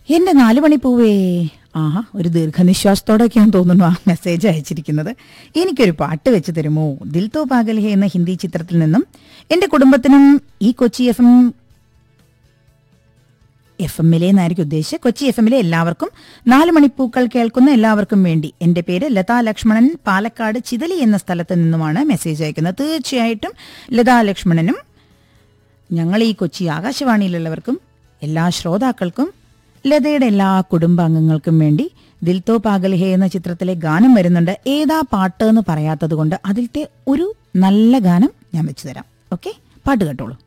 എന്റെ നാലു മണി പൂവേ ആഹാ ഒരു ദീർഘനിശ്വാസത്തോടെയൊക്കെയാണ് തോന്നുന്നു ആ മെസ്സേജ് അയച്ചിരിക്കുന്നത് എനിക്കൊരു പാട്ട് വെച്ച് തരുമോ ദിൽ തോ പാഗൽ ഹേ എന്ന ഹിന്ദി ചിത്രത്തിൽ നിന്നും എന്റെ കുടുംബത്തിനും ഈ കൊച്ചി എഫ് എം എഫ് എമ്മിലെ എന്നായിരിക്കും ഉദ്ദേശിച്ച് കൊച്ചി എഫ് എമ്മിലെ എല്ലാവർക്കും നാല് മണിപ്പൂക്കൾ കേൾക്കുന്ന എല്ലാവർക്കും വേണ്ടി എന്റെ പേര് ലതാ ലക്ഷ്മണൻ പാലക്കാട് ചിതലി എന്ന സ്ഥലത്ത് നിന്നുമാണ് മെസ്സേജ് അയക്കുന്നത് തീർച്ചയായിട്ടും ലതാ ലക്ഷ്മണനും ഞങ്ങൾ ഈ കൊച്ചി ആകാശവാണിയിലുള്ളവർക്കും എല്ലാ ശ്രോതാക്കൾക്കും ലതയുടെ എല്ലാ കുടുംബാംഗങ്ങൾക്കും വേണ്ടി ദിൽ തോ പാഗൽ ഹേ എന്ന ചിത്രത്തിലെ ഗാനം വരുന്നുണ്ട് ഏതാ പാട്ട് എന്ന് പറയാത്തത് കൊണ്ട് അതിലത്തെ ഒരു നല്ല ഗാനം ഞാൻ വെച്ചു തരാം ഓക്കെ പാട്ട് കേട്ടോളൂ